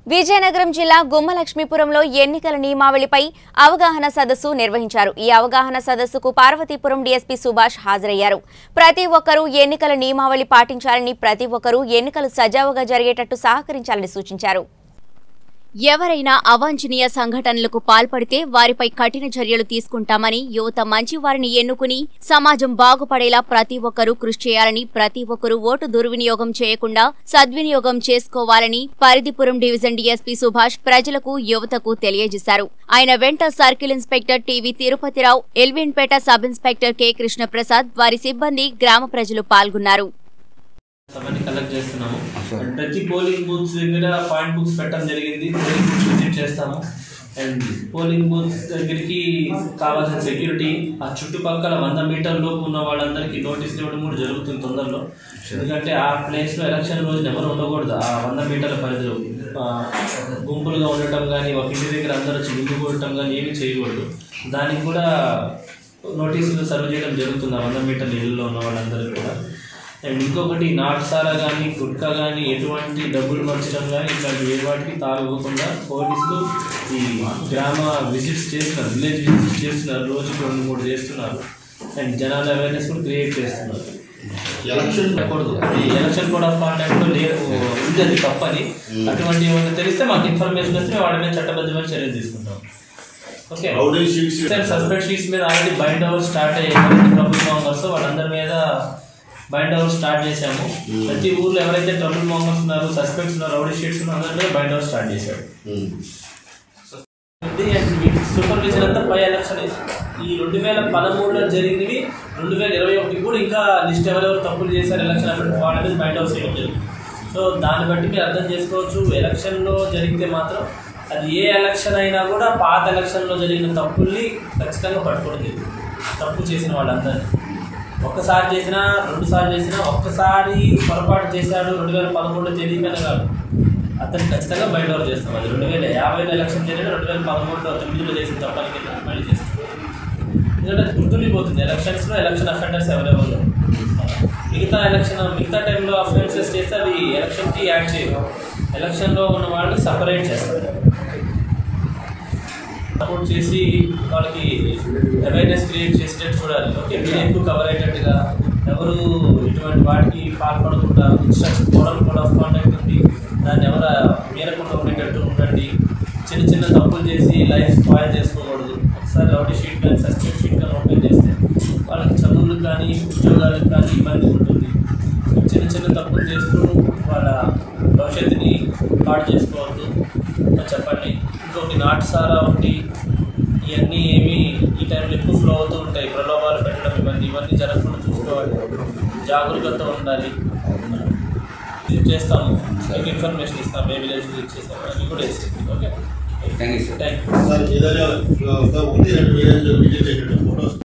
విజయనగరం జిల్లా గుమ్మలక్ష్మీపురంలో ఎన్నికల నియమావళిపై అవగాహన సదస్సు నిర్వహించారు ఈ అవగాహన సదస్సుకు పార్వతీపురం డీఎస్పీ సుభాష్ హాజరయ్యారు ప్రతి ఒక్కరూ ఎన్నికల నియమావళి పాటించాలని ప్రతి ఒక్కరూ ఎన్నికలు సజావుగా జరిగేటట్టు సహకరించాలని సూచించారు ఎవరైనా అవాంఛనీయ సంఘటనలకు పాల్పడితే వారిపై కఠిన చర్యలు తీసుకుంటామని యువత మంచి వారిని ఎన్నుకుని సమాజం బాగుపడేలా ప్రతి ఒక్కరూ కృషి చేయాలని ప్రతి ఒక్కరూ ఓటు దుర్వినియోగం చేయకుండా సద్వినియోగం చేసుకోవాలని పరిధిపురం డివిజన్ డీఎస్పీ సుభాష్ ప్రజలకు యువతకు తెలియజేశారు ఆయన వెంట circle inspector TV Tirupathirao Elvinpeta sub inspector K Krishnaprasad వారి సిబ్బంది గ్రామ ప్రజలు పాల్గొన్నారు అవన్నీ కలెక్ట్ చేస్తున్నాము అండ్ ప్రతి పోలింగ్ బూత్స్ దగ్గర పాయింట్ బుక్స్ పెట్టడం జరిగింది పోలింగ్ బూత్స్ విజిట్ చేస్తాము అండ్ పోలింగ్ బూత్స్ దగ్గరికి కావాల్సిన సెక్యూరిటీ ఆ చుట్టుపక్కల వంద మీటర్ లోపు ఉన్న వాళ్ళందరికీ నోటీసులు ఇవ్వడం కూడా జరుగుతుంది తొందరలో ఎందుకంటే ఆ ప్లేస్లో ఎలక్షన్ రోజున ఎవరు ఉండకూడదు ఆ వంద మీటర్ల పరిధిలో ఆ, గుంపులుగా ఉండటం కానీ ఒక ఇంటి దగ్గర అందరూ వచ్చి గుంపు కొట్టడం కానీ ఏమీ చేయకూడదు దానికి కూడా నోటీసులు సర్వ్ చేయడం జరుగుతుంది ఆ వంద మీటర్ల ఇళ్ళలో ఉన్న వాళ్ళందరికీ కూడా అండ్ ఇంకొకటి నాటుసారా కానీ గుట్కా కానీ ఎటువంటి డబ్బులు మార్చడం కానీ ఇట్లాంటి ఏ వాటికి తాగకుండా పోలీసులు ఈ గ్రామ విజిట్స్ చేస్తున్నారు విలేజ్ విజిట్స్ చేస్తున్నారు రోజుకి రెండు మూడు చేస్తున్నారు అండ్ జనాల అవేర్నెస్ కూడా క్రియేట్ చేస్తున్నారు ఎలక్షన్ ఉండకూడదు అది ఎలక్షన్ కోడ్ ఆఫ్ కాంటాక్ట్ లో లేదు ఉంది అది తప్పని అటువంటి ఏమైనా తెలిస్తే మాకు ఇన్ఫర్మేషన్ వస్తే వాడి మీద చట్టబద్ధమైన చర్యలు తీసుకుంటాం okay rowdy sheets suspect sheets మీద ఆల్రెడీ బైండ్ అవర్ స్టార్ట్ అయ్యాయి ట్రబుల్ మాంగర్స్ వాళ్ళందరి మీద బైండ్ అవర్ స్టార్ట్ చేశాము ప్రతి ఊర్లో ఎవరైతే ట్రబుల్ మాంగర్స్ ఉన్నారు సస్పెక్ట్స్ ఉన్నారు రౌడీ షీట్స్ ఉన్నారు అందరి మీద బైండ్ అవర్ స్టార్ట్ చేశాడు సూపర్విజన్ అంతా పై ఎలక్షన్ ఈ రెండు వేల పదమూడులో జరిగినవి రెండు వేల ఇరవై ఒకటి కూడా ఇంకా లిస్ట్ ఎవరెవరు తప్పులు చేశారు ఎలక్షన్ అన్నట్టు వాళ్ళ మీద బైండ్ అవర్ చేయడం జరిగింది సో దాన్ని బట్టి మీరు అర్థం చేసుకోవచ్చు ఎలక్షన్లో జరిగితే మాత్రం అది ఏ ఎలక్షన్ అయినా కూడా పాత ఎలక్షన్లో జరిగిన తప్పుల్ని ఖచ్చితంగా పట్టుకోవడం తప్పు చేసిన వాళ్ళందరినీ ఒక్కసారి చేసినా రెండు సార్లు చేసినా ఒక్కసారి పొరపాటు చేశాడు రెండు వేల పదమూడులో తెలియకనే కాదు అతను ఖచ్చితంగా బయట ఓవర్ చేస్తాం అది రెండు వేల యాభైలో ఎలక్షన్ జరిగిన రెండు వేల పదమూడులో తొమ్మిదిలో చేసిన తప్పని కింద మళ్ళీ చేస్తాం ఎందుకంటే అది గుర్తుండిపోతుంది ఎలక్షన్స్లో ఎలక్షన్ అఫెండర్స్ ఎవరెవరు మిగతా ఎలక్షన్ మిగతా టైంలో అఫెన్సెస్ చేస్తే అవి ఎలక్షన్కి యాడ్ చేయరు ఎలక్షన్లో ఉన్న వాళ్ళు సపరేట్ చేస్తారు సపోర్ట్ చేసి వాళ్ళకి అవేర్నెస్ క్రియేట్ చేసేటట్టు చూడాలి ఓకే మీరు ఎక్కువ కవర్ అయ్యేటట్టుగా ఎవరు ఇటువంటి వాటికి పాల్పడకుండా instruction model code of contact ఉంది దాన్ని ఎవరు మీరకుండా ఉండేటట్టు ఉండండి చిన్న చిన్న తప్పులు చేసి లైఫ్ స్పాయిల్ చేసుకోకూడదు ఒకసారి రౌడీ షీట్ కానీ సస్పెక్ట్ షీట్ కానీ ఓపెన్ చేస్తే వాళ్ళకి చదువులకు కానీ ఉద్యోగాలకు కానీ ఇబ్బంది ఉంటుంది చిన్న చిన్న తప్పులు చేస్తూ వాళ్ళ భవిష్యత్తుని పాడు చేసుకోవద్దు అని చెప్పండి ఇంకొకటి నాటుసారా ఒకటి ఇవన్నీ ఏమి ఈ టైంలో ఎక్కువ ఫ్లో అవుతూ ఉంటాయి ప్రలోభాలు పెట్టడం ఇవన్నీ ఇవన్నీ జరగకుండా చూసుకోవాలి జాగరూకత ఉండాలి ఇది చేస్తాము మీకు ఇన్ఫర్మేషన్ ఇస్తాము ఏ విలేజ్ విజిట్ చేస్తాము అవి కూడా ఇస్తాం okay thank you sir thank you sir ఏదైనా ఒకటి రెండు విజయ్ ఫోటోస్